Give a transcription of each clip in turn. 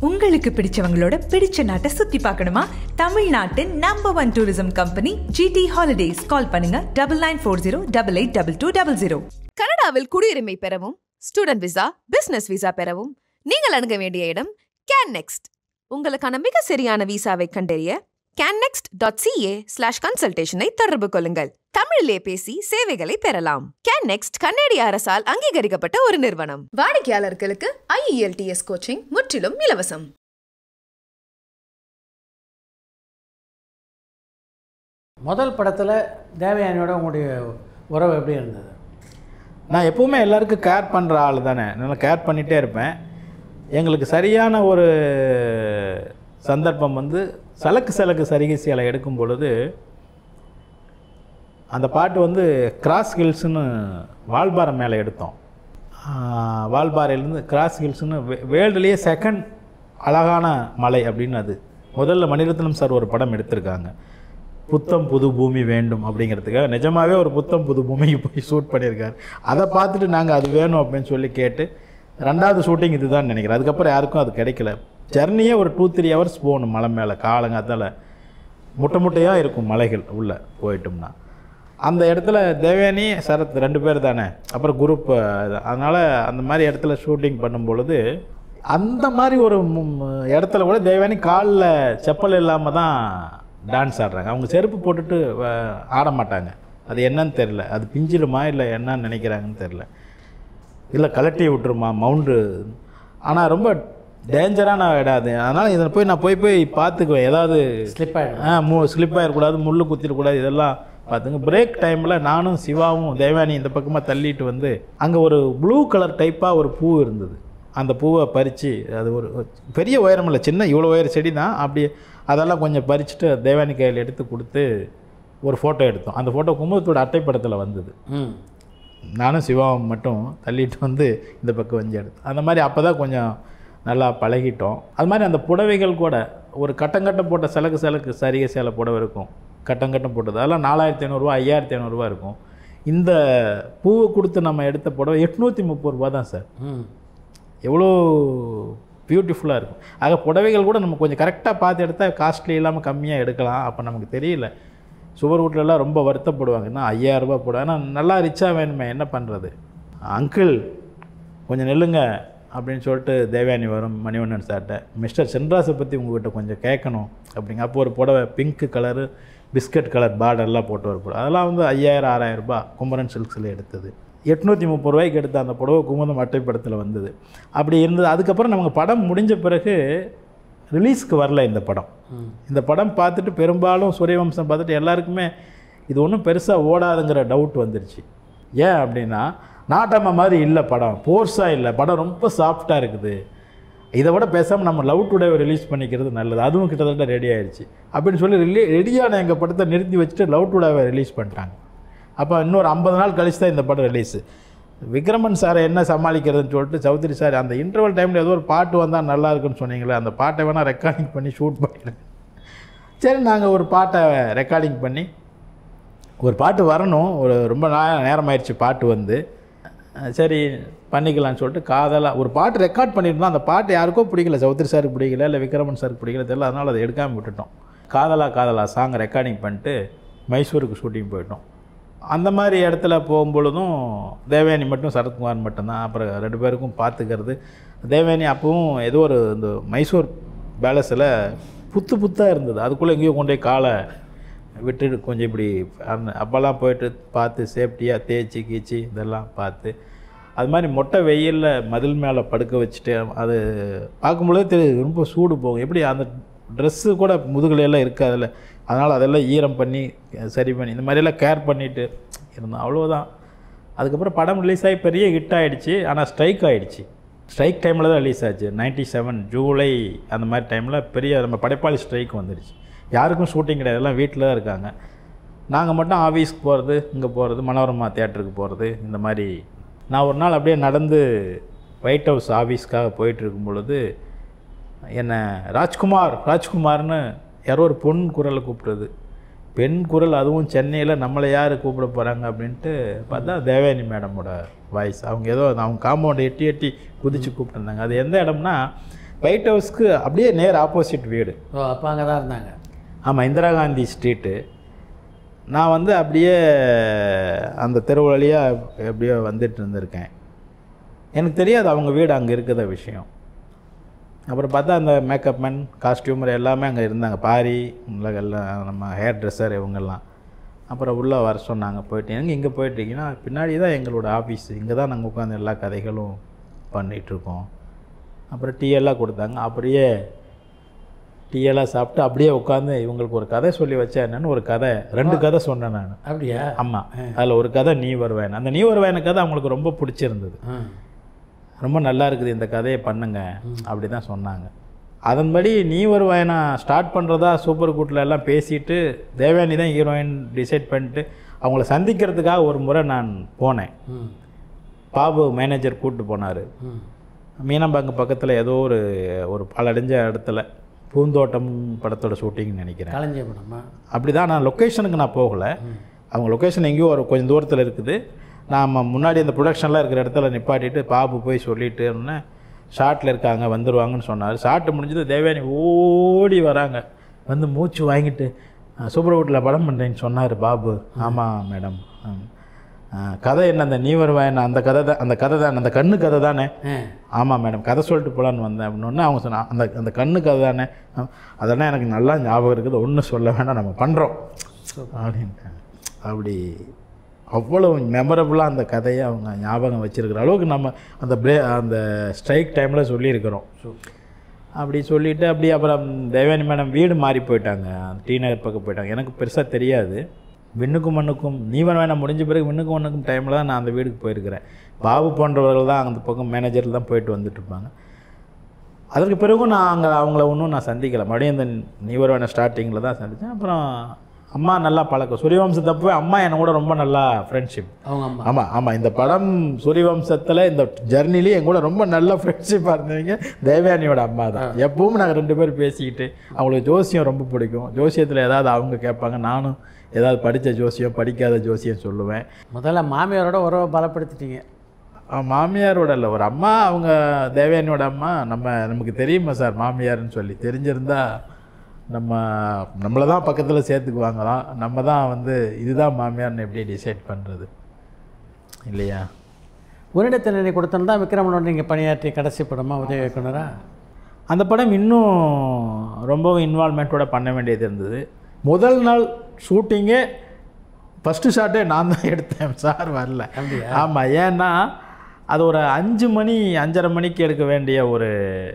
உங்களுக்கு பிடிச்சவங்களோட பிடிச்ச நாட்டை சுத்தி பார்க்கணுமா தமிழ்நாட்டின் number one tourism company GT holidays call பண்ணுங்க double nine four zero double eight double two double zero கனடாவில் குடியுரிமை பெறவும் ஸ்டூடெண்ட் விசா பிசினஸ் விசா பெறவும் நீங்கள் அணுக வேண்டிய இடம் கேன் நெக்ஸ்ட் உங்களுக்கான மிக சரியான விசாவை கண்டறிய கேன்னெக்ஸ்ட் டாட் சிஏ ஸ்லாஷ் கன்சல்டேஷனை தொடர்பு கொள்ளுங்கள் தமிழிலே பேசி சேவைகளை பெறலாம் கேன் நெக்ஸ்ட் கன்னடிய அரசால் அங்கீகரிக்கப்பட்ட ஒரு நிறுவனம் வாடிக்கையாளர்களுக்கு ஐஇஎல்டிஎஸ் கோச்சிங் முற்றிலும் இலவசம் முதல் படத்தில் தேவயானியோட உங்களுடைய உறவு எப்படி இருந்தது நான் எப்பவுமே எல்லாருக்கும் கேர் பண்ணுற ஆள் தானே நல்லா கேர் பண்ணிகிட்டே இருப்பேன் எங்களுக்கு சரியான ஒரு சந்தர்ப்பம் வந்து சலக்கு சலக்கு சரிகை சேலை எடுக்கும் பொழுது அந்த பாட்டு வந்து கிராஸ் ஹில்ஸ்னு வால்பாறை மேலே எடுத்தோம் ஆஹ் வால்பாறையிலேருந்து கிராஸ் ஹில்ஸ்னு வேர்ல்டுலேயே செகண்ட் அழகான மலை அப்படின்னு அது முதல்ல மணிரத்னம் சார் ஒரு படம் எடுத்திருக்காங்க புத்தம் புது பூமி வேண்டும் அப்படிங்கிறதுக்காக நிஜமாகவே ஒரு புத்தம் புது பூமிக்கு போய் ஷூட் பண்ணியிருக்காரு அதை பார்த்துட்டு நாங்கள் அது வேணும் அப்படின்னு சொல்லி கேட்டு ரெண்டாவது ஷூட்டிங் இதுதான் நினைக்கிறேன் அதுக்கப்புறம் யாருக்கும் அது கிடைக்கல ஜர்னியே ஒரு டூ த்ரீ ஹவர்ஸ் போகணும் மலை மேலே காலங்காத்தால முட்டை முட்டையாக இருக்கும் மலைகள் உள்ளே போயிட்டோம்னா அந்த இடத்துல தேவயானி சரத் ரெண்டு பேர் தானே அப்புறம் குரூப் அதனால் அந்த மாதிரி இடத்துல ஷூட்டிங் பண்ணும் பொழுது அந்த மாதிரி ஒரு மு- மு- இடத்துல கூட தேவயானி காலில் செப்பல் இல்லாமல் தான் டான்ஸ் ஆடுறாங்க அவங்க செருப்பு போட்டுட்டு வ- ஆட மாட்டாங்க அது என்னன்னு தெரில அது பிஞ்சிடுமா இல்லை என்னன்னு நினைக்கிறாங்கன்னு தெரில இல்லை கலட்டி விட்டுருமா மவுண்டு ஆனால் ரொம்ப டேஞ்சரான இடம் அது அதனால் இதை போய் நான் போய் போய் பார்த்துக்குவேன் ஏதாவது ஸ்லிப் ஆகிடும் ஆ மு ஸ்லிப் ஆகிடக்கூடாது முள் குத்திடக்கூடாது இதெல்லாம் பார்த்துங்க பிரேக் டைமில் நானும் சிவாவும் தேவானி இந்த பக்கமாக தள்ளிட்டு வந்து அங்கே ஒரு ப்ளூ கலர் டைப்பாக ஒரு பூ இருந்தது அந்த பூவை பறித்து அது ஒரு ஒரு பெரிய உயரம் இல்லை சின்ன இவ்வளோ உயர செடி தான் அப்படி அதெல்லாம் கொஞ்சம் பறிச்சுட்டு தேவானி கையில் எடுத்து கொடுத்து ஒரு ஃபோட்டோ எடுத்தோம் அந்த ஃபோட்டோ குமுதத்தோட அட்டைப்படத்தில் வந்தது ம் நானும் சிவாவும் மட்டும் தள்ளிட்டு வந்து இந்த பக்கம் வஞ்சி எடுத்தோம் அந்த மாதிரி அப்போ தான் கொஞ்சம் நல்லா பழகிட்டோம் அது மாதிரி அந்த புடவைகள் கூட ஒரு கட்டங்கட்டம் போட்ட சிலக்கு சிலக்கு சரிகை சேலை புடவை இருக்கும் கட்டங்கட்டம் போட்டது அதெல்லாம் நாலாயிரத்தி ஐநூறுரூவா ஐயாயிரத்தி ஐநூறுரூவா இருக்கும் இந்த பூவை கொடுத்து நம்ம எடுத்த புடவை எட்நூற்றி முப்பது ரூபா தான் சார் ம் எவ்வளோ பியூட்டிஃபுல்லாக இருக்கும் ஆக புடவைகள் கூட நம்ம கொஞ்சம் கரெக்டாக பார்த்து எடுத்தால் காஸ்ட்லி இல்லாமல் கம்மியாக எடுக்கலாம் அப்போ நமக்கு தெரியல சுவர் வீட்லலாம் ரொம்ப வருத்தப்படுவாங்க என்ன ஐயாயிரரூபா போட ஆனால் நல்லா ரிச்சாக வேணுமே என்ன பண்ணுறது அங்கிள் கொஞ்சம் நில்லுங்க அப்படின்னு சொல்லிட்டு தேவயானி வரும் மணிவண்ணன் சார்ட்ட மிஸ்டர் சென்ராஸை பற்றி உங்ககிட்ட கொஞ்சம் கேட்கணும் அப்படிங்க அப்போ ஒரு புடவை பிங்க் கலரு பிஸ்கட் கலர் பார்டர்லாம் போட்டு ஒரு புடவை அதெல்லாம் வந்து ஐயாயிரம் ஆறாயிரம் ரூபாய் குமரன் சில்க்ஸில் எடுத்தது எட்நூற்றி முப்பது ரூபாய்க்கு எடுத்த அந்த புடவை குமுதம் அட்டைப்படத்தில் வந்தது அப்படி இருந்தது அதுக்கப்புறம் நமக்கு படம் முடிஞ்ச பிறகு ரிலீஸ்க்கு வரல இந்த படம் இந்த படம் பார்த்துட்டு பெரும்பாலும் சூரியவம்சம் பார்த்துட்டு எல்லாருக்குமே இது ஒன்றும் பெருசாக ஓடாதுங்கிற டவுட் வந்துருச்சு ஏன் அப்படின்னா நாட்டாம மாதிரி இல்லை படம் போர்ஸாக இல்லை படம் ரொம்ப சாஃப்டாக இருக்குது இதை விட பேசாமல் நம்ம லவ் டுடே ரிலீஸ் பண்ணிக்கிறது நல்லது அதுவும் கிட்டத்தட்ட ரெடி ஆயிடுச்சு அப்படின்னு சொல்லி ரிலீ ரெடியான எங்கள் படத்தை நிறுத்தி வச்சுட்டு லவ் டுடேவை ரிலீஸ் பண்ணிட்டாங்க அப்போ இன்னொரு ஐம்பது நாள் கழிச்சு தான் இந்த படம் ரிலீஸு விக்ரமன் சாரை என்ன சமாளிக்கிறதுன்னு சொல்லிட்டு சௌத்ரி சார் அந்த இன்டர்வல் டைமில் ஏதோ ஒரு பாட்டு வந்தால் நல்லா இருக்குன்னு சொன்னீங்களே அந்த பாட்டை வேணால் ரெக்கார்டிங் பண்ணி ஷூட் பண்ணிடுங்க சரி நாங்கள் ஒரு பாட்டை ரெக்கார்டிங் பண்ணி ஒரு பாட்டு வரணும் ஒரு ரொம்ப நா- நேரம் ஆயிடுச்சு பாட்டு வந்து அஹ் சரி பண்ணிக்கலாம்னு சொல்லிட்டு காதலாக ஒரு பாட்டு ரெக்கார்ட் பண்ணியிருந்தோம் அந்த பாட்டு யாருக்கோ பிடிக்கல சௌத்ரி சாருக்கு பிடிக்கல இல்லை விக்ரமன் சாருக்கு பிடிக்கல தெரியல அதனால் அதை எடுக்காமல் விட்டுட்டோம் காதலா காதலா சாங் ரெக்கார்டிங் பண்ணிட்டு மைசூருக்கு ஷூட்டிங் போயிட்டோம் அந்த மாதிரி இடத்துல போகும்பொழுதும் தேவயானி மட்டும் சரத்குமார் மட்டும்தான் அப்புறம் ரெண்டு பேருக்கும் பார்த்துக்கிறது தேவயானி அப்பவும் ஏதோ ஒரு இந்த மைசூர் பேலஸில் புத்து புத்தாக இருந்தது அதுக்குள்ளே எங்கேயோ கொண்டு போய் காலை விட்டுட்டு கொஞ்சம் இப்படி அந்த அப்போல்லாம் போயிட்டு பார்த்து சேஃப்டியாக தேய்ச்சி கீச்சி இதெல்லாம் பார்த்து அது மாதிரி மொட்டை வெயிலில் மதில் மேலே படுக்க வச்சுட்டு அது பார்க்கும்பொழுதே தெரியுது ரொம்ப சூடு போகும் எப்படி அந்த ட்ரெஸ்ஸு கூட முதுகுல எல்லாம் இருக்காதுல்ல அதனால் அதெல்லாம் ஈரம் பண்ணி சரி பண்ணி இந்த மாதிரியெல்லாம் கேர் பண்ணிட்டு இருந்தோம் அவ்வளோதான் அதுக்கப்புறம் படம் ரிலீஸ் ஆகி பெரிய ஹிட் ஆகிடுச்சு ஆனால் ஸ்ட்ரைக் ஆகிடுச்சு ஸ்ட்ரைக் டைமில் தான் ரிலீஸ் ஆச்சு நைன்ட்டி செவன் ஜூலை அந்த மாதிரி டைமில் பெரிய நம்ம படைப்பாளி ஸ்ட்ரைக் வந்துடுச்சு யாருக்கும் ஷூட்டிங் கிடையாது எல்லாம் வீட்டில் தான் இருக்காங்க நாங்கள் மட்டும் ஆஃபீஸ்க்கு போகிறது இங்கே போகிறது மனோரமா தியேட்டருக்கு போகிறது இந்த மாதிரி நான் ஒரு நாள் அப்படியே நடந்து ஒயிட் ஹவுஸ் ஆஃபீஸ்க்காக போயிட்டு இருக்கும் பொழுது என்னை ராஜ்குமார் ராஜ்குமார்னு யாரோ ஒரு பொன் குரலை கூப்பிடுறது பெண் குரல் அதுவும் சென்னையில் நம்மளை யார் கூப்பிட போகிறாங்க அப்படின்ட்டு பார்த்தா தேவயானி மேடமோட வாய்ஸ் அவங்க ஏதோ அவங்க காம்பவுண்டை எட்டி எட்டி குதித்து கூப்பிட்டுருந்தாங்க அது எந்த இடம்னா ஒயிட் ஹவுஸ்க்கு அப்படியே நேர் ஆப்போசிட் வீடு ஓ அப்போ அங்கே தான் இருந்தாங்க ஆமாம் இந்திரா காந்தி ஸ்ட்ரீட்டு நான் வந்து அப்படியே அந்த தெரு வழியாக எப்படியோ வந்துட்டு இருந்திருக்கேன் எனக்கு தெரியாது அவங்க வீடு அங்கே இருக்கிற விஷயம் அப்புறம் பார்த்தா அந்த மேக்கப் மேன் காஸ்டியூமர் எல்லாமே அங்கே இருந்தாங்க பாரி உள்ள எல்லாம் நம்ம ஹேர் ட்ரெஸ்ஸர் இவங்கெல்லாம் அப்புறம் உள்ளே வர சொன்னாங்க போயிட்டு எங்கே இங்கே போயிட்டீங்கன்னா பின்னாடி தான் எங்களோட ஆஃபீஸ் இங்கே தான் நாங்கள் உட்காந்து எல்லா கதைகளும் பண்ணிகிட்ருக்கோம் அப்புறம் டீ எல்லாம் கொடுத்தாங்க அப்படியே டீ எல்லாம் சாப்பிட்டு அப்படியே உட்காந்து இவங்களுக்கு ஒரு கதை சொல்லி வச்சேன் என்னன்னு ஒரு கதை ரெண்டு கதை சொன்னேன் நான் அப்படியா ஆமாம் அதில் ஒரு கதை நீ வருவேன் அந்த நீ வருவேன் கதை அவங்களுக்கு ரொம்ப பிடிச்சிருந்தது ஆ ரொம்ப நல்லா இருக்குது இந்த கதையை பண்ணுங்க அப்படி தான் சொன்னாங்க அதன்படி நீ வருவாயனா ஸ்டார்ட் பண்ணுறதா சூப்பர் கூட்டில் எல்லாம் பேசிட்டு தேவயானி தான் ஹீரோயின் டிசைட் பண்ணிட்டு அவங்கள சந்திக்கிறதுக்காக ஒரு முறை நான் போனேன் ம் பாபு மேனேஜர் கூப்பிட்டு போனார் ம் மீனம்பாங்க பக்கத்தில் ஏதோ ஒரு ஒரு பாலடைஞ்ச இடத்துல பூந்தோட்டம் படத்தோட ஷூட்டிங் நினைக்கிறேன் கலைஞர் படமா அப்படி தான் நான் லொக்கேஷனுக்கு நான் போகலை அவங்க லொக்கேஷன் எங்கேயோ ஒரு கொஞ்சம் தூரத்தில் இருக்குது நாம் முன்னாடி அந்த ப்ரொடக்ஷன்லாம் இருக்கிற இடத்துல நிப்பாட்டிட்டு பாபு போய் சொல்லிட்டு உடனே ஷார்ட்டில் இருக்காங்க வந்துருவாங்கன்னு சொன்னார் ஷார்ட் முடிஞ்சது தேவயானி ஓடி வராங்க வந்து மூச்சு வாங்கிட்டு சூப்பர் வீட்டில் படம் பண்ணுறேன்னு சொன்னார் பாபு ஆமாம் மேடம் கதை என்ன அந்த நீ வருவாயன் அந்த கதை தான் அந்த கதை தான் அந்த கண்ணு கதை தானே ஆ ஆமாம் மேடம் கதை சொல்லிட்டு போகலான்னு வந்தேன் அப்படின்னு அவங்க சொன்னாங்க அந்த அந்த கண்ணு கதை தானே ஆ, அதெல்லாம் எனக்கு நல்லா ஞாபகம் இருக்குது ஒன்றும் சொல்ல வேண்டாம் நம்ம பண்ணுறோம் அப்படின்ட்டாங்க அப்படி அவ்வளோ மெமரபுளாக அந்த கதையை அவங்க ஞாபகம் வச்சுருக்கிற அளவுக்கு நம்ம அந்த பிரே அந்த ஸ்ட்ரைக் டைமில் சொல்லியிருக்கிறோம் அப்படி சொல்லிவிட்டு அப்படி அப்புறம் தேவானி மேடம் வீடு மாறி போயிட்டாங்க டி நகர் பக்கம் போயிட்டாங்க எனக்கு பெருசாக தெரியாது விண்ணுக்கும் மண்ணுக்கும் நீவன் வேணாம் முடிஞ்ச பிறகு விண்ணுக்கும் மண்ணுக்கும் டைமில் தான் நான் அந்த வீடுக்கு போயிருக்கிறேன் பாபு போன்றவர்கள் தான் அந்த பக்கம் மேனேஜர் தான் போயிட்டு வந்துட்டு இருப்பாங்க அதற்கு பிறகும் நான் அங்கே அவங்கள ஒன்றும் நான் சந்திக்கலை மறுபடியும் இந்த நீவரவான ஸ்டார்டிங்கில் தான் சந்தித்தேன் அப்புறம் அம்மா நல்லா பழக்கம் சூரியவம்சத்தப்பவே அம்மா என்னை கூட ரொம்ப நல்லா ஃப்ரெண்ட்ஷிப் அவங்க அம்மா ஆமாம் ஆமாம் இந்த படம் சூரியவம்சத்தில் இந்த ஜர்னிலேயே என் கூட ரொம்ப நல்ல ஃப்ரெண்ட்ஷிப்பாக இருந்தவங்க தேவயானியோட அம்மா தான் எப்பவும் நாங்கள் ரெண்டு பேரும் பேசிக்கிட்டு அவங்களுக்கு ஜோசியம் ரொம்ப பிடிக்கும் ஜோசியத்தில் ஏதாவது அவங்க கேட்பாங்க நானும் ஏதாவது படித்த ஜோசியம் படிக்காத ஜோசியம் சொல்லுவேன் முதல்ல மாமியாரோட உறவை பலப்படுத்திட்டீங்க ஆ, மாமியாரோட இல்லை ஒரு அம்மா அவங்க தேவயானியோட அம்மா நம்ம நமக்கு தெரியுமா சார் மாமியார்னு சொல்லி தெரிஞ்சிருந்தா நம்ம நம்மளை தான் பக்கத்தில் சேர்த்துக்குவாங்களாம் நம்ம தான் வந்து இதுதான் மாமியார்னு எப்படி டிசைட் பண்ணுறது இல்லையா உன்னிடத்தினை கொடுத்தோன்னு தான் விக்ரமனோட நீங்கள் பணியாற்றிய கடைசி படமா உதவி இயக்குனரா அந்த படம் இன்னும் ரொம்பவும் இன்வால்மெண்ட்டோட பண்ண வேண்டியது இருந்தது முதல் நாள் ஷூட்டிங்கே ஃபஸ்ட்டு ஷாட்டே நான் தான் எடுத்தேன் சார் வரல அப்படியா? ஆமாம் ஏன்னா அது ஒரு அஞ்சு மணி அஞ்சரை மணிக்கு எடுக்க வேண்டிய ஒரு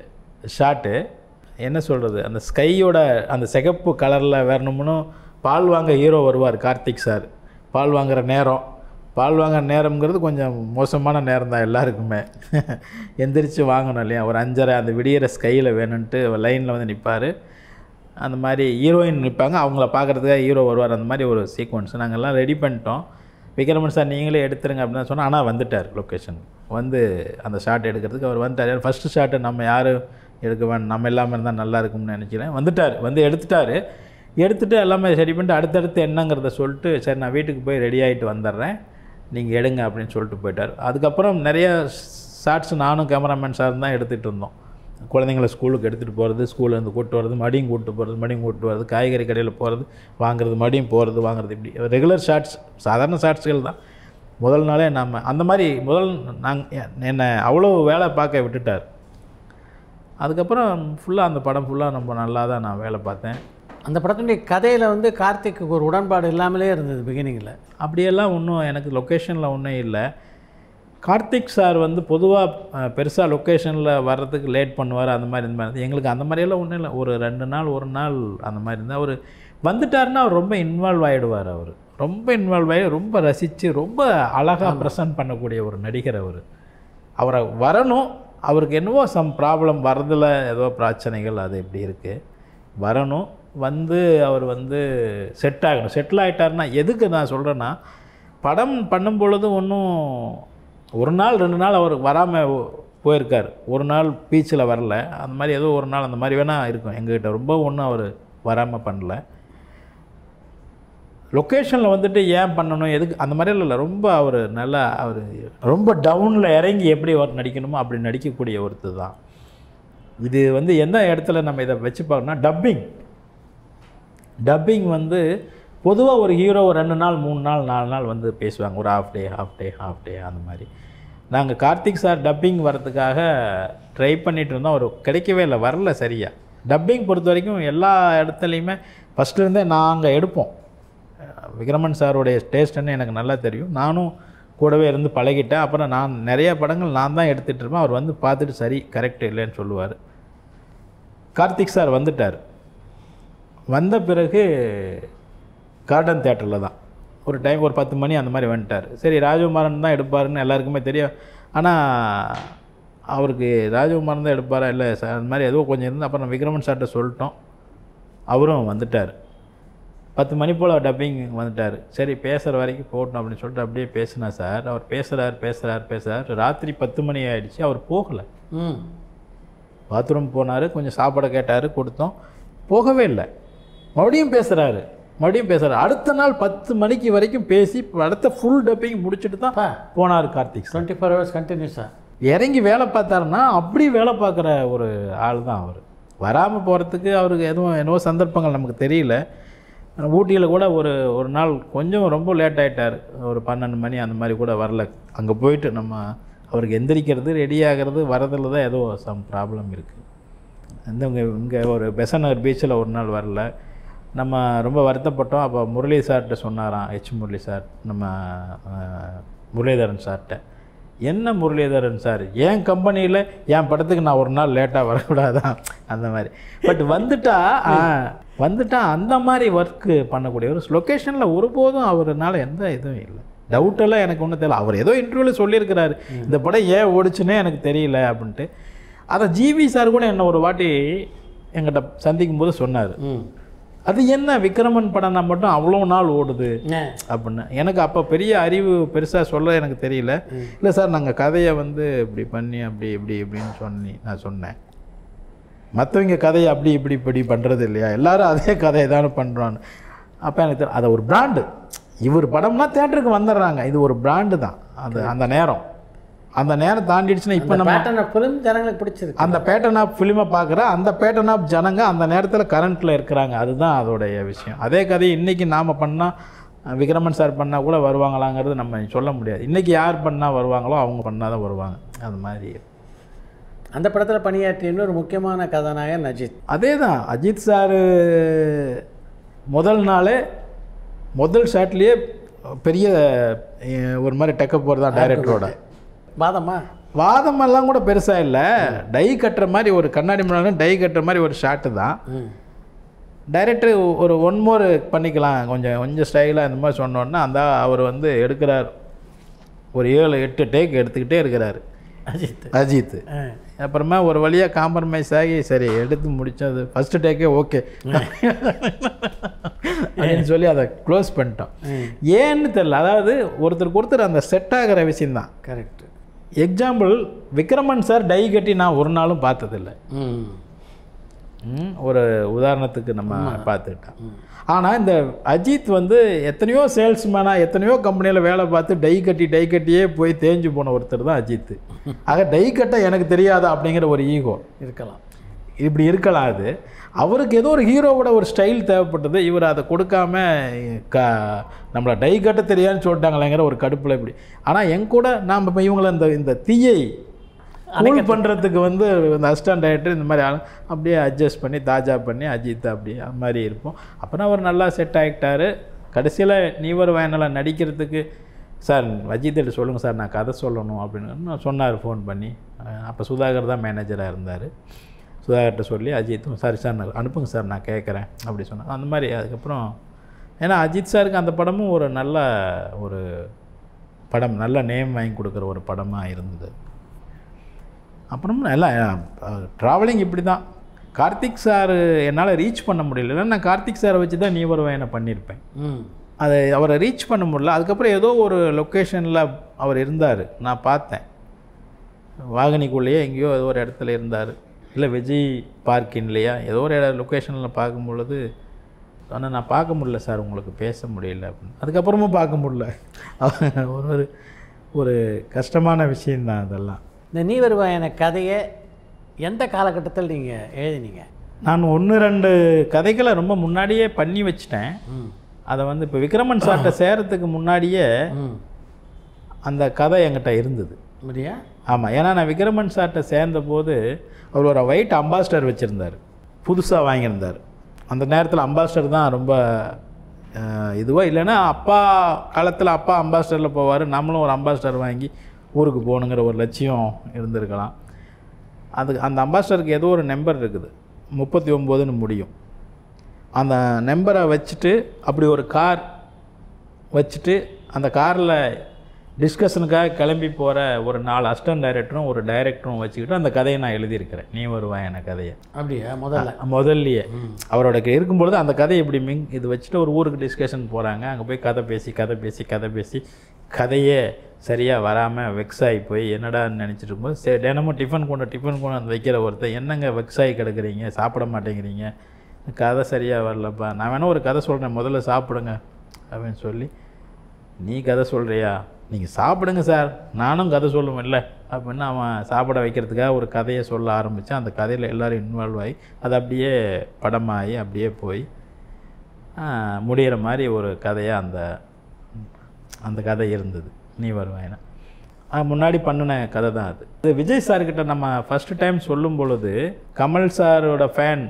ஷாட்டு என்ன சொல்கிறது அந்த ஸ்கையோட அந்த சிகப்பு கலரில் வரணும்னு பால் வாங்க ஹீரோ வருவார் கார்த்திக் சார் பால் வாங்குற நேரம் பால் வாங்குற நேரம்ங்கிறது கொஞ்சம் மோசமான நேரம் தான் எல்லாருக்குமே எந்திரிச்சு வாங்கணும் இல்லையா ஒரு அஞ்சரை அந்த விடியிற ஸ்கையில் வேணும்ன்ட்டு லைனில் வந்து நிற்பார் அந்த மாதிரி ஹீரோயின் நிற்பாங்க அவங்கள பார்க்குறதுக்காக ஹீரோ வருவார் அந்த மாதிரி ஒரு சீக்வன்ஸ் நாங்கள்லாம் ரெடி பண்ணிட்டோம் விக்ரமன் சார் நீங்களே எடுத்துருங்க அப்படின்னு சொன்னால் ஆனால் வந்துட்டார் லொக்கேஷன் வந்து அந்த ஷாட் எடுக்கிறதுக்கு அவர் வந்துட்டார் ஃபஸ்ட்டு ஷாட்டு நம்ம யாரும் எடுக்க வேண்டாம் நம்ம இல்லாமல் இருந்தால் நல்லா இருக்கும்னு நினைக்கிறேன் வந்துட்டார் வந்து எடுத்துட்டாரு எடுத்துட்டு எல்லாமே சரி பண்ணிட்டு அடுத்தடுத்து என்னங்கிறத சொல்லிட்டு சரி நான் வீட்டுக்கு போய் ரெடி ஆகிட்டு வந்துடுறேன் நீங்கள் எடுங்க அப்படின்னு சொல்லிட்டு போயிட்டார் அதுக்கப்புறம் நிறைய ஷார்ட்ஸ் நானும் கேமராமேன் சார் தான் எடுத்துகிட்டு இருந்தோம் குழந்தைங்கள ஸ்கூலுக்கு எடுத்துகிட்டு போகிறது ஸ்கூல்லேருந்து கூட்டு வர்றது மடியும் கூட்டு போகிறது மடியும் கூட்டு வர்றது காய்கறி கடையில் போகிறது வாங்குறது மடியும் போகிறது வாங்குறது இப்படி ரெகுலர் ஷார்ட்ஸ் சாதாரண ஷார்ட்ஸ்கள் தான் முதல் நாளே நம்ம அந்த மாதிரி முதல் நாங்கள் என்னை அவ்வளோ வேலை பார்க்க விட்டுட்டார் அதுக்கப்புறம் ஃபுல்லாக அந்த படம் ஃபுல்லாக ரொம்ப நல்லா தான் நான் வேலை பார்த்தேன் அந்த படத்தினுடைய கதையில் வந்து கார்த்திக்கு ஒரு உடன்பாடு இல்லாமலே இருந்தது பிகினிங்கில் அப்படியெல்லாம் ஒன்றும் எனக்கு லொக்கேஷனில் ஒன்றும் இல்லை கார்த்திக் சார் வந்து பொதுவாக பெருசாக லொக்கேஷனில் வர்றதுக்கு லேட் பண்ணுவார் அந்த மாதிரி இந்த மாதிரி எங்களுக்கு அந்த மாதிரியெல்லாம் ஒன்றும் இல்லை ஒரு ரெண்டு நாள் ஒரு நாள் அந்த மாதிரி இருந்தால் அவர் வந்துட்டாருன்னா அவர் ரொம்ப இன்வால்வ் ஆகிடுவார் அவர் ரொம்ப இன்வால்வ் ஆகி ரொம்ப ரசித்து ரொம்ப அழகாக ப்ரெசன்ட் பண்ணக்கூடிய ஒரு நடிகர் அவர் அவரை வரணும் அவருக்கு என்னவோ சம் ப்ராப்ளம் வரதில் ஏதோ பிரச்சனைகள் அது இப்படி இருக்குது வரணும் வந்து அவர் வந்து செட் ஆகணும் செட்டில் ஆகிட்டாருன்னா எதுக்கு நான் சொல்கிறேன்னா படம் பண்ணும் பொழுது ஒன்றும் ஒரு நாள் ரெண்டு நாள் அவர் வராமல் போயிருக்கார் ஒரு நாள் பீச்சில் வரல அந்த மாதிரி ஏதோ ஒரு நாள் அந்த மாதிரி வேணால் இருக்கும் எங்ககிட்ட ரொம்ப ஒன்றும் அவர் வராமல் பண்ணல லொக்கேஷனில் வந்துட்டு ஏன் பண்ணணும் எதுக்கு அந்த மாதிரி இல்லை ரொம்ப அவர் நல்லா அவர் ரொம்ப டவுனில் இறங்கி எப்படி அவர் நடிக்கணுமோ அப்படி நடிக்கக்கூடிய ஒருத்தர் தான் இது வந்து எந்த இடத்துல நம்ம இதை வச்சு பார்க்கணும்னா டப்பிங் டப்பிங் வந்து பொதுவாக ஒரு ஹீரோ ஒரு ரெண்டு நாள் மூணு நாள் நாலு நாள் வந்து பேசுவாங்க ஒரு half day half day half day அந்த மாதிரி நாங்கள் கார்த்திக் சார் டப்பிங் வரதுக்காக ட்ரை பண்ணிட்டு இருந்தோம் அவர் கிடைக்கவே இல்லை வரல சரியா டப்பிங் பொறுத்த வரைக்கும் எல்லா இடத்துலையுமே ஃபஸ்ட்லேருந்தே நாங்கள் எடுப்போம் விக்ரமன் சாருடைய டேஸ்ட்டுன்னு எனக்கு நல்லா தெரியும் நானும் கூடவே இருந்து பழகிட்டேன் அப்புறம் நான் நிறைய படங்கள் நான் தான் எடுத்துகிட்டு இருப்பேன் அவர் வந்து பார்த்துட்டு சரி கரெக்ட் இல்லைன்னு சொல்லுவார் கார்த்திக் சார் வந்துட்டார் வந்த பிறகு கார்டன் தேட்டரில் தான் ஒரு டைம் ஒரு பத்து மணி அந்த மாதிரி வந்துட்டார் சரி ராஜகுமாரன் தான் எடுப்பாருன்னு எல்லாருக்குமே தெரியும் ஆனால் அவருக்கு ராஜகுமாரன் தான் எடுப்பாரா இல்லை சார் அந்த மாதிரி ஏதோ கொஞ்சம் இருந்து அப்புறம் விக்ரமன் சார்கிட்ட சொல்லிட்டோம் அவரும் வந்துட்டார் பத்து மணி போல் டப்பிங் வந்துட்டார் சரி பேசுகிற வரைக்கும் போகட்டும் அப்படின்னு சொல்லிட்டு அப்படியே பேசினா சார் அவர் பேசுகிறார் பேசுகிறார் பேசுகிறார் ராத்திரி பத்து மணி ஆயிடுச்சு அவர் போகலை ம் பாத்ரூம் போனார் கொஞ்சம் சாப்பாடு கேட்டார் கொடுத்தோம் போகவே இல்லை மறுபடியும் பேசுகிறாரு மறுபடியும் பேசுகிறாரு அடுத்த நாள் பத்து மணிக்கு வரைக்கும் பேசி அடுத்த ஃபுல் டப்பிங் முடிச்சுட்டு தான் பா போனார் Karthik sir twenty four hours கண்டினியூஸாக இறங்கி வேலை பார்த்தாருன்னா அப்படி வேலை பார்க்குற ஒரு ஆள் தான் அவர் வராமல் போகிறதுக்கு அவருக்கு எதுவும் என்னவோ சந்தர்ப்பங்கள் நமக்கு தெரியல ஊட்டியில் கூட ஒரு ஒரு நாள் கொஞ்சம் ரொம்ப லேட் ஆகிட்டார் ஒரு பன்னெண்டு மணி அந்த மாதிரி கூட வரல அங்கே போயிட்டு நம்ம அவருக்கு எந்திரிக்கிறது ரெடி ஆகிறது வரதில் தான் ஏதோ சம் ப்ராப்ளம் இருக்குது இந்த இங்கே இங்கே ஒரு பெசநகர் பீச்சில் ஒரு நாள் வரல நம்ம ரொம்ப வருத்தப்பட்டோம் அப்போ முரளி சார்கிட்ட சொன்னாராம் ஹெச் முரளி சார் நம்ம அஹ், முரளிதரன் சார்கிட்ட என்ன முரளிதரன் சார் என் கம்பெனியில் என் படத்துக்கு நான் ஒரு நாள் லேட்டாக வரக்கூடாதான் அந்த மாதிரி பட் வந்துட்டா ஆ, வந்துட்டா அந்த மாதிரி ஒர்க்கு பண்ணக்கூடிய ஒரு லொக்கேஷனில் ஒருபோதும் அவர்னால எந்த இதுவும் இல்லை டவுட்டெல்லாம் எனக்கு ஒன்றும் தெரியல அவர் ஏதோ இன்டர்வியூவில் சொல்லியிருக்கிறாரு இந்த படம் ஏன் ஓடிச்சுன்னே எனக்கு தெரியல அப்படின்ட்டு அதை ஜிவி சார் கூட என்ன ஒரு வாட்டி எங்கிட்ட சந்திக்கும் போது சொன்னார் ம் அது என்ன விக்ரமன் படம்னா மட்டும் அவ்வளோ நாள் ஓடுது ஆ அப்படின்னு எனக்கு அப்போ பெரிய அறிவு பெருசாக சொல்ல எனக்கு தெரியல இல்லை சார் நாங்கள் கதையை வந்து இப்படி பண்ணி அப்படி இப்படி இப்படின்னு சொல்லி நான் சொன்னேன் மற்றவங்க கதையை அப்படி இப்படி இப்படி பண்ணுறது இல்லையா எல்லாரும் அதே கதையை தானே பண்ணுறோன்னு அப்போ எனக்கு தெரி- அதை ஒரு பிராண்டு இவர் படம்னா தேட்டருக்கு வந்துடுறாங்க இது ஒரு பிராண்டு தான் அது அந்த நேரம் அந்த நேரம் தாண்டிடுச்சுன்னா இப்போ நம்ம பேட்டர்ன் ஆஃப் ஃபிலிம் ஜனங்களுக்கு பிடிச்சிருக்கு அந்த பேட்டர்ன் ஆஃப் ஃபிலிமை பார்க்குற அந்த பேட்டர்ன் ஆஃப் ஜனங்க அந்த நேரத்தில் கரண்ட்டில் இருக்கிறாங்க அதுதான் அதோடைய விஷயம் அதே கதையை இன்றைக்கி நாம் பண்ணால் விக்ரமன் சார் பண்ணால் கூட வருவாங்களாங்கிறது நம்ம சொல்ல முடியாது இன்றைக்கி யார் பண்ணால் வருவாங்களோ அவங்க பண்ணால் தான் வருவாங்க அது மாதிரி அந்த படத்தில் பணியாற்றிய இன்னொரு முக்கியமான கதாநாயகன் அஜித் அதே தான் அஜித் சார் முதல் நாளே முதல் ஷாட்லேயே பெரிய அஹ், ஒரு மாதிரி டெக்கப் போகிறது தான் டைரக்டரோட வாதமா வாதமெல்லாம் கூட பெருசாக இல்லை டை கட்டுற மாதிரி ஒரு கண்ணாடி முன்னாடி டை கட்டுற மாதிரி ஒரு ஷாட்டு தான் ம் டைரக்டர் ஒரு ஒன் மோர் பண்ணிக்கலாம் கொஞ்சம் கொஞ்சம் ஸ்டைலாக இந்த மாதிரி சொன்னோன்னா அந்த அவர் வந்து எடுக்கிறார் ஒரு ஏழு எட்டு டேக் எடுத்துக்கிட்டே இருக்கிறாரு அஜித் அஜித் ஆ அப்புறமா ஒரு வழியாக காம்ப்ரமைஸ் ஆகி சரி எடுத்து முடிச்சது ஃபஸ்ட்டு டேக்கே ஓகே அப்படின்னு சொல்லி அதை க்ளோஸ் பண்ணிட்டோம் ஏன்னு தெரில அதாவது ஒருத்தருக்கு ஒருத்தர் அந்த செட் ஆகிற விஷயந்தான் correct example Vikraman sir tie கட்டி நான் ஒரு நாளும் பார்த்ததில்லை ம் ம், ஒரு உதாரணத்துக்கு நம்ம பார்த்துக்கிட்டோம் ஆனால் இந்த அஜித் வந்து எத்தனையோ சேல்ஸ்மேனாக எத்தனையோ கம்பெனியில் வேலை பார்த்து டை கட்டி டை கட்டியே போய் தேஞ்சு போன ஒருத்தர் தான் அஜித் ஆக டை கட்ட எனக்கு தெரியாதா அப்படிங்கிற ஒரு ஈகோ இருக்கலாம் இப்படி இருக்கலாம் அது அவருக்கு ஏதோ ஒரு ஹீரோவோட ஒரு ஸ்டைல் தேவைப்பட்டது இவர் அதை கொடுக்காம க நம்மளை டை கட்ட தெரியாதுன்னு சொல்லிட்டாங்களேங்கிற ஒரு கடுப்பில் இப்படி ஆனால் என் கூட நாம் இப்போ இவங்களை இந்த இந்த தீயை கூல் பண்ணுறதுக்கு வந்து இந்த அசிஸ்டன்ட் டைரக்டர் இந்த மாதிரி ஆளு அப்படியே அட்ஜஸ்ட் பண்ணி தாஜா பண்ணி அஜித் அப்படி அது மாதிரி இருப்போம் அப்புறம் அவர் நல்லா செட் ஆகிட்டாரு கடைசியில் நீவர் வயனில் நடிக்கிறதுக்கு சார் அஜித்திட்ட சொல்லுங்கள் சார் நான் கதை சொல்லணும் அப்படின்னு நான் சொன்னார் ஃபோன் பண்ணி அப்போ சுதாகர் தான் மேனேஜராக இருந்தார் சுதாகர்கிட்ட சொல்லி அஜித்தும் சாரி சார் நான் அனுப்புங்க சார் நான் கேட்குறேன் அப்படி சொன்னேன் அந்த மாதிரி அதுக்கப்புறம் ஏன்னா அஜித் சாருக்கு அந்த படமும் ஒரு நல்ல ஒரு படம் நல்ல நேம் வாங்கி கொடுக்குற ஒரு படமாக இருந்தது அப்புறம் எல்லாம் ட்ராவலிங் இப்படி தான் கார்த்திக் சார் என்னால் ரீச் பண்ண முடியல இல்லைன்னா நான் கார்த்திக் சாரை வச்சு தான் நீ வருவேன் பண்ணியிருப்பேன் ம் அதை அவரை ரீச் பண்ண முடியல அதுக்கப்புறம் ஏதோ ஒரு லொக்கேஷனில் அவர் இருந்தார் நான் பார்த்தேன் வாகனிக்குள்ளேயே எங்கேயோ ஏதோ ஒரு இடத்துல இருந்தார் இல்லை விஜய் பார்க்கின்லையா ஏதோ ஒரு இட லொக்கேஷனில் பார்க்கும் பொழுது ஆனால் நான் பார்க்க முடியல சார் உங்களுக்கு பேச முடியல அப்படின்னு அதுக்கப்புறமும் பார்க்க முடியல ஒரு ஒரு ஒரு கஷ்டமான விஷயந்தான் அதெல்லாம் இந்த நீ வருவாயன கதையை எந்த காலகட்டத்தில் நீங்கள் எழுதினீங்க நான் ஒன்று ரெண்டு கதைகளை ரொம்ப முன்னாடியே பண்ணி வச்சிட்டேன் ம் அதை வந்து இப்போ விக்ரமன் சார்ட்ட சேரத்துக்கு முன்னாடியே ம் அந்த கதை என்கிட்ட இருந்தது அப்படியா ஆமாம் ஏன்னா நான் விக்ரமன் சார்ட்ட சேர்ந்த போது அவர் ஒரு ஒயிட் அம்பாஸ்டர் வச்சுருந்தார் புதுசாக வாங்கியிருந்தார் அந்த நேரத்தில் அம்பாஸ்டர் தான் ரொம்ப இதுவோ இல்லைன்னா அப்பா காலத்தில் அப்பா அம்பாஸ்டரில் போவார் நம்மளும் ஒரு அம்பாஸ்டர் வாங்கி ஊருக்கு போகணுங்கிற ஒரு லட்சியம் இருந்திருக்கலாம் அதுக்கு அந்த அம்பாஸ்டருக்கு ஏதோ ஒரு நம்பர் இருக்குது முப்பத்தி ஒம்போதுன்னு முடியும் அந்த நம்பரை வச்சுட்டு அப்படி ஒரு கார் வச்சுட்டு அந்த காரில் டிஸ்கஷனுக்காக கிளம்பி போகிற ஒரு நாலு அசிஸ்டன்ட் டைரக்டரும் ஒரு டைரக்டரும் வச்சுக்கிட்டு அந்த கதையை நான் எழுதியிருக்கிறேன் நீ வருவாய் என கதையை அப்படியா முதல்ல முதல்லயே அவரோட க- இருக்கும்பொழுது அந்த கதையை இப்படி மிங் இது வச்சுட்டு ஒரு ஊருக்கு டிஸ்கஷன் போகிறாங்க அங்கே போய் கதை பேசி கதை பேசி கதை பேசி கதையே சரியாக வராமல் வெக்ஸ் ஆகி போய் என்னடான்னு நினச்சிட்டு இருக்கும்போது சரி தினமும் டிஃபன் கொண்டு டிஃபன் கொண்டு வந்து வைக்கிற ஒருத்தர் என்னங்க வெக்ஸ் ஆகி கிடக்குறீங்க சாப்பிட மாட்டேங்கிறீங்க கதை சரியாக வரலப்பா நான் வேணா ஒரு கதை சொல்கிறேன் முதல்ல சாப்பிடுங்க அப்படின்னு சொல்லி நீ கதை சொல்கிறியா நீங்கள் சாப்பிடுங்க சார் நானும் கதை சொல்லுவேன்ல அப்படின்னு அவன் சாப்பிட வைக்கிறதுக்காக ஒரு கதையை சொல்ல ஆரம்பித்தான் அந்த கதையில் எல்லோரும் இன்வால்வ் ஆகி அது அப்படியே படமாகி அப்படியே போய் ஆஹ், முடியிற மாதிரி ஒரு கதையாக அந்த அந்த கதை இருந்தது நீ வருவாயினா ஆஹ், முன்னாடி பண்ணின கதை தான் அது இது விஜய் சார்கிட்ட நம்ம ஃபஸ்ட்டு டைம் சொல்லும் பொழுது கமல் சாரோட ஃபேன்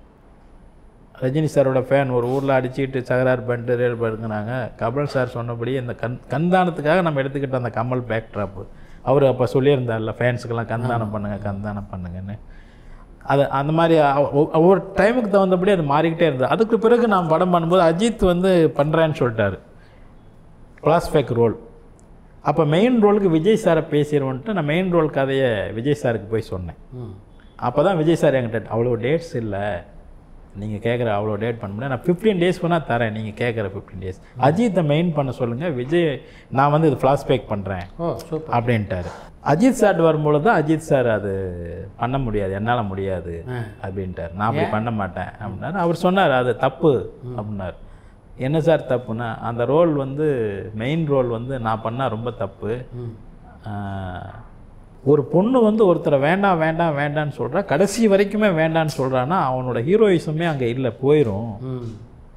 ரஜினி சாரோட ஃபேன் ஒரு ஊரில் அடிச்சுக்கிட்டு சகரார் பண்ணிட்டு ரேல் பண்ணுறாங்க கமல் சார் சொன்னபடி இந்த கண் கண்தானத்துக்காக நம்ம எடுத்துக்கிட்ட அந்த கமல் பேக் ட்ராப்பு அவர் அப்போ சொல்லியிருந்தார்ல ஃபேன்ஸுக்கெல்லாம் கண்தானம் பண்ணுங்கள் கண்தானம் பண்ணுங்கன்னு அது அந்த மாதிரி அவ- ஒ- ஒவ்வொரு டைமுக்கு தகுந்தபடி அது மாறிக்கிட்டே இருந்தது அதுக்கு பிறகு நான் படம் பண்ணும்போது அஜித் வந்து பண்ணுறேன்னு சொல்லிட்டாரு ஃப்ளாஷ்பேக் ரோல் அப்போ மெயின் ரோலுக்கு விஜய் சாரை பேசிடுவோன்ட்டு நான் மெயின் ரோல் கதையை விஜய் சாருக்கு போய் சொன்னேன் ம் அப்போ தான் விஜய் சார் என்கிட்ட அவ்வளோ டேட்ஸ் இல்லை நீங்கள் கேட்குற அவ்வளோ டேட் பண்ண முடியாது நான் ஃபிஃப்டீன் டேஸ் வேணால் தரேன் நீங்கள் கேட்குற ஃபிஃப்டீன் டேஸ் அஜித்தை மெயின் பண்ண சொல்லுங்கள் விஜய் நான் வந்து இது ஃப்ளாஷ்பேக் பண்ணுறேன் ஓ சூப்பர் அப்படின்ட்டாரு அஜித் சார் வரும்பொழுது தான் அஜித் சார் அது பண்ண முடியாது என்னால் முடியாது ஆ. அப்படின்ட்டார் நான் அப்படி பண்ண மாட்டேன் அப்படின்னாரு அவர் சொன்னார் அது தப்பு அப்படின்னார் என்ன சார் தப்புனா அந்த ரோல் வந்து மெயின் ரோல் வந்து நான் பண்ணால் ரொம்ப தப்பு ம் ஆஹ், ஒரு பொண்ணு வந்து ஒருத்தரை வேண்டாம் வேண்டாம் வேண்டான்னு சொல்கிறா கடைசி வரைக்குமே வேண்டான்னு சொல்கிறான்னா அவனோட ஹீரோயிசமே அங்கே இல்லை போயிடும் ம்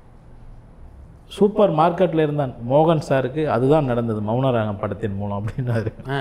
சூப்பர் மார்க்கெட்டில் இருந்த மோகன் சாருக்கு அதுதான் நடந்தது மௌனராகம் படத்தின் மூலம் அப்படின்னாரு ஆ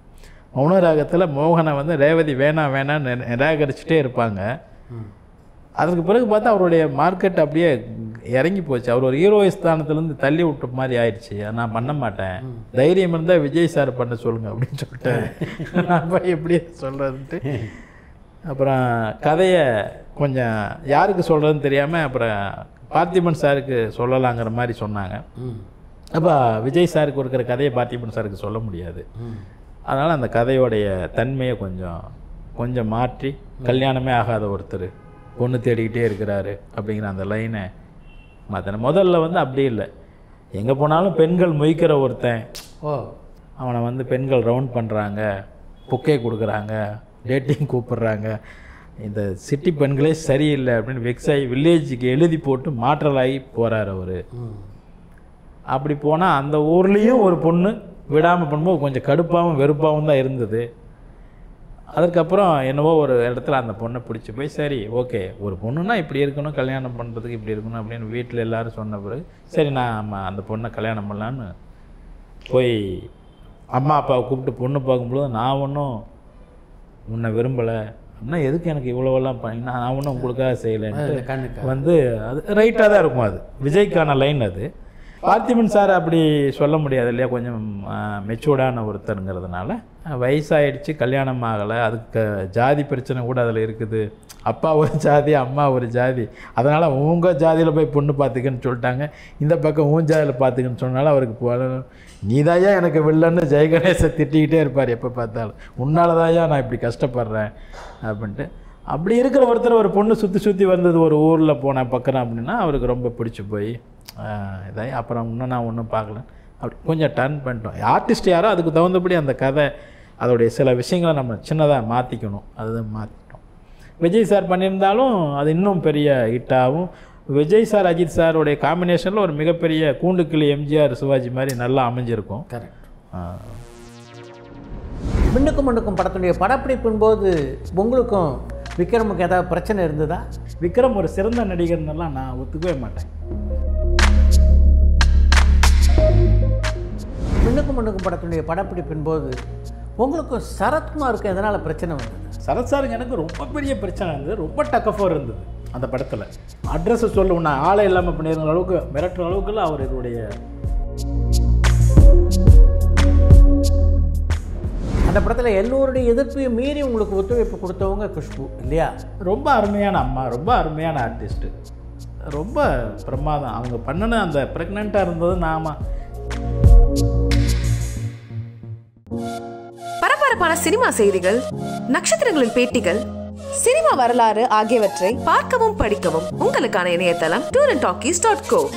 மௌனராகத்தில் மோகனை வந்து ரேவதி வேணாம் வேணாம்னு நிர- நிராகரிச்சுட்டே இருப்பாங்க ம் அதுக்கு பிறகு பார்த்தா அவருடைய மார்க்கெட் அப்படியே இறங்கி போச்சு அவர் ஒரு ஹீரோ ஸ்தானத்துலேருந்து தள்ளி விட்ட மாதிரி ஆயிடுச்சு நான் பண்ண மாட்டேன் தைரியம் இருந்தால் விஜய் சார் பண்ண சொல்லுங்க அப்படின்னு சொல்லிட்டு நான் போய் எப்படி சொல்கிறதுன்ட்டு அப்புறம் கதையை கொஞ்சம் யாருக்கு சொல்கிறதுன்னு தெரியாமல் அப்புறம் பார்த்திபன் சாருக்கு சொல்லலாங்கிற மாதிரி சொன்னாங்க ம் அப்போ விஜய் சாருக்கு இருக்கிற கதையை பார்த்திபன் சாருக்கு சொல்ல முடியாது ம் அதனால் அந்த கதையோடைய தன்மையை கொஞ்சம் கொஞ்சம் மாற்றி கல்யாணமே ஆகாத ஒருத்தர் பொண்ணு தேடிக்கிட்டே இருக்கிறாரு அப்படிங்கிற அந்த லைனை மாற்றின முதல்ல வந்து அப்படி இல்லை எங்கே போனாலும் பெண்கள் மொய்க்கிற ஒருத்தன் ஓ அவனை வந்து பெண்கள் ரவுண்ட் பண்ணுறாங்க புக்கே கொடுக்குறாங்க டேட்டிங் கூப்பிடுறாங்க இந்த சிட்டி பெண்களே சரியில்லை அப்படின்னு வெக்ஸ் ஆகி வில்லேஜுக்கு எழுதி போட்டு மாற்றலாகி போகிறார் அவர் ம் அப்படி போனால் அந்த ஊர்லேயும் ஒரு பொண்ணு விடாமல் பண்ணும்போது கொஞ்சம் கடுப்பாகவும் வெறுப்பாகவும் தான் இருந்தது அதுக்கப்புறம் என்னவோ ஒரு இடத்துல அந்த பொண்ணை பிடிச்சி போய் சரி ஓகே ஒரு பொண்ணுன்னா இப்படி இருக்கணும் கல்யாணம் பண்ணுறதுக்கு இப்படி இருக்கணும் அப்படின்னு வீட்டில் எல்லாரும் சொன்ன பிறகு சரி நான் அம்மா அந்த பொண்ணை கல்யாணம் பண்ணலான்னு போய் அம்மா அப்பாவை கூப்பிட்டு பொண்ணு பார்க்கும்பொழுது நான் ஒன்றும் உன்னை விரும்பலை அப்படின்னா எதுக்கு எனக்கு இவ்வளோவெல்லாம் பண்ணி நான் ஒன்றும் உங்களுக்காக செய்யலைன்ட்டு இந்த கண்ணுக்கு வந்து அது ரைட்டாக தான் இருக்கும் அது விஜய்க்கான லைன் அது பார்த்திபன் சார் அப்படி சொல்ல முடியாது இல்லையா கொஞ்சம் மெச்சூர்டான ஒருத்தருங்கிறதுனால அஹ், வயசாயிடுச்சு கல்யாணம் ஆகலை அதுக்கு ஜாதி பிரச்சனை கூட அதில் இருக்குது அப்பா ஒரு ஜாதி அம்மா ஒரு ஜாதி அதனால் உங்கள் ஜாதியில் போய் பொண்ணு பார்த்துக்கன்னு சொல்லிட்டாங்க இந்த பக்கம் உன் ஜாதியில் பார்த்துக்கன்னு சொன்னாலும் அவருக்கு போல நீதாயா எனக்கு வில்லன்னு ஜெயகணேசை திட்டிக்கிட்டே இருப்பார் எப்போ பார்த்தாலும் உன்னால தாயா நான் இப்படி கஷ்டப்படுறேன் அப்படின்ட்டு அப்படி இருக்கிற ஒருத்தர் ஒரு பொண்ணு சுற்றி சுற்றி வந்தது ஒரு ஊரில் போனேன் பக்கம் அப்படின்னா அவருக்கு ரொம்ப பிடிச்சி போய் ஆஹ், இதாகி அப்புறம் இன்னும் நான் ஒன்றும் பார்க்கல அப்படி கொஞ்சம் டர்ன் பண்ணிட்டோம் ஆர்டிஸ்ட் யாரோ அதுக்கு தகுந்தபடி அந்த கதை அதோடைய சில விஷயங்களை நம்ம சின்னதாக மாற்றிக்கணும் அதுதான் மாற்றிட்டோம் விஜய் சார் பண்ணியிருந்தாலும் அது இன்னும் பெரிய ஹிட்டாகவும் விஜய் சார் அஜித் சாருடைய காம்பினேஷனில் ஒரு மிகப்பெரிய கூண்டுக்கிளி எம்ஜிஆர் சிவாஜி மாதிரி நல்லா அமைஞ்சிருக்கும் கரெக்ட் ஆ. மின்னுக்கும் மண்ணுக்கும் படத்துடைய படப்பிடிப்பின் போது உங்களுக்கும் விக்ரமுக்கு ஏதாவது பிரச்சனை இருந்ததா விக்ரம் ஒரு சிறந்த நடிகர்னெல்லாம் நான் ஒத்துக்கவே மாட்டேன் மின்னுக்கும் மண்ணுக்கும் படத்துடைய படப்பிடிப்பின் போது உங்களுக்கும் சரத்குமாருக்கும் எதனால் பிரச்சனை வந்தது சரத் சாருக்கு எனக்கு ரொம்ப பெரிய பிரச்சனை இருந்தது ரொம்ப டக்கஃபாக இருந்தது அந்த படத்தில் அட்ரஸை சொல்ல உன்னை ஆளே இல்லாமல் பண்ணிடுற அளவுக்கு மிரட்டுற அளவுக்குலாம் அவர் இதனுடைய அந்த படத்தில் எல்லோருடைய எதிர்ப்பையும் மீறி உங்களுக்கு ஒத்துழைப்பு கொடுத்தவங்க குஷ்பு இல்லையா ரொம்ப அருமையான அம்மா ரொம்ப அருமையான ஆர்டிஸ்ட்டு ரொம்ப பிரமாதம் அவங்க பண்ணின அந்த ப்ரெக்னெண்ட்டாக இருந்தது நாம பரபரப்பான சினிமா செய்திகள் நட்சத்திரங்களின் பேட்டிகள் சினிமா வரலாறு ஆகியவற்றை பார்க்கவும் படிக்கவும் உங்களுக்கான இணையதளம் tour and talkies dot go